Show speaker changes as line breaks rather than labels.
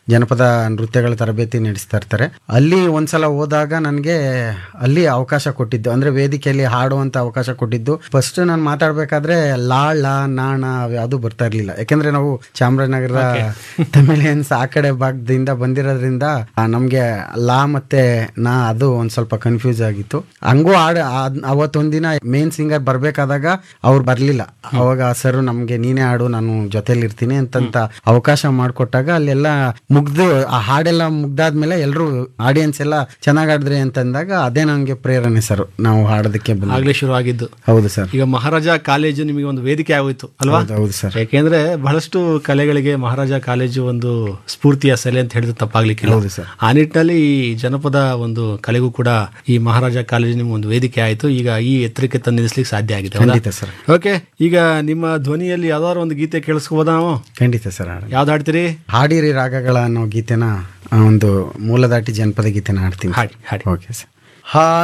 ಜನಪದ ನೃತ್ಯಗಳ ತರಬೇತಿ ನಡೆಸ್ತಾ ಇರ್ತಾರೆ ಅಲ್ಲಿ ಒಂದ್ಸಲ ಹೋದಾಗ ನನಗೆ ಅಲ್ಲಿ ಅವಕಾಶ ಕೊಟ್ಟಿದ್ದು ಅಂದ್ರೆ ವೇದಿಕೆಯಲ್ಲಿ ಹಾಡುವಂತ ಅವಕಾಶ ಕೊಟ್ಟಿದ್ದು ಫಸ್ಟ್ ನಾನು ಮಾತಾಡ್ಬೇಕಾದ್ರೆ ಲಾಳ ನಾಣ ಯಾವುದು ಬರ್ತಾ ಇರ್ಲಿಲ್ಲ ಯಾಕಂದ್ರೆ ನಾವು ಚಾಮರಾಜನಗರ ತಮಿಳಿಯನ್ಸ್ ಆ ಕಡೆ ಭಾಗದಿಂದ ಬಂದಿರೋದ್ರಿಂದ ಆ, ನಮ್ಗೆ ಲಾ ಮತ್ತೆ ನಾ ಅದು ಒಂದ್ ಸ್ವಲ್ಪ ಕನ್ಫ್ಯೂಸ್ ಆಗಿತ್ತು ಹಂಗೂ ಹಾಡು ಆದ್- ಅವತ್ತೊಂದಿನ ಮೇನ್ ಸಿಂಗರ್ ಬರ್ಬೇಕಾದಾಗ ಅವ್ರು ಬರ್ಲಿಲ್ಲ ಅವಾಗ ಸರ್ ನಮ್ಗೆ ನೀನೇ ಹಾಡು ನಾನು ಜೊತೆಲಿ ಇರ್ತೀನಿ ಅಂತಂತ ಅವಕಾಶ ಮಾಡ್ಕೊಟ್ಟಾಗ ಅಲ್ಲೆಲ್ಲ ಮುಗ್ದು ಆ ಹಾಡೆಲ್ಲ ಮುಗ್ದಾದ್ಮೇಲೆ ಎಲ್ರು ಆಡಿಯನ್ಸ್ ಎಲ್ಲ ಚೆನ್ನಾಗ್ ಆಡಿದ್ರಿ ಅಂತಂದಾಗ ಅದೇ ನಂಗೆ ಪ್ರೇರಣೆ ಸರ್ ನಾವು ಹಾಡೋದಕ್ಕೆ ಬಂದ
ಆಗ್ಲೇ ಶುರು ಆಗಿದ್ದು
ಹೌದು ಸರ್
ಈಗ ಮಹಾರಾಜ ಕಾಲೇಜು ನಿಮಗೆ ಒಂದು ವೇದಿಕೆ ಆಗೋಯ್ತು ಅಲ್ವಾ
ಹೌದು, ಹೌದು ಸರ್
ಯಾಕೆಂದ್ರೆ ಬಹಳಷ್ಟು ಕಲೆಗಳಿಗೆ ಮಹಾರಾಜ ಕಾಲೇಜು ಒಂದು ಸ್ಫೂರ್ತಿಯ ಸೆಲೆ ಅಂತ ಹೇಳಿದ್ರೆ ತಪ್ಪಾಗ್ಲಿಕ್ಕಿಲ್ಲ
ಹೌದು ಸರ್
ಆ ನಿಟ್ಟಿನಲ್ಲಿ ಈ ಜನಪದ ಒಂದು ಕಲೆಗೂ ಕೂಡ ಈ ಮಹಾರಾಜ ಕಾಲೇಜು ನಿಮ್ಗೆ ಒಂದು ವೇದಿಕೆ ಆಯ್ತು ಈಗ ಈ ಎತ್ತರಕ್ಕೆ ತಂದು ನಿಲ್ಲಿಸ್ಲಿಕ್ಕೆ ಸಾಧ್ಯ ಆಗಿದೆ ಹೌದಾ?
ಖಂಡಿತ ಸರ್
ಓಕೆ ಈಗ ನಿಮ್ಮ ಧ್ವನಿಯಲ್ಲಿ ಯಾವ್ದಾದ್ರು ಒಂದು ಗೀತೆ ಕೇಳಿಸ್ಕೋಬೋದಾ ನಾವು
ಖಂಡಿತ ಸರ್ ಹಾಡು.
ಯಾವ್ದು ಹಾಡ್ತೀರಿ
ಹಾಡಿರಿ ರಾಗಗಳ ಅನ್ನೋ ಗೀತೆನ ಆ, ಒಂದು ಮೂಲದಾಟಿ ಜನಪದ ಗೀತೆನ ಹಾಡ್ತೀನಿ
ಹಾಡಿ ಹಾಡಿ
ಓಕೆ ಸರ್ ಹಾ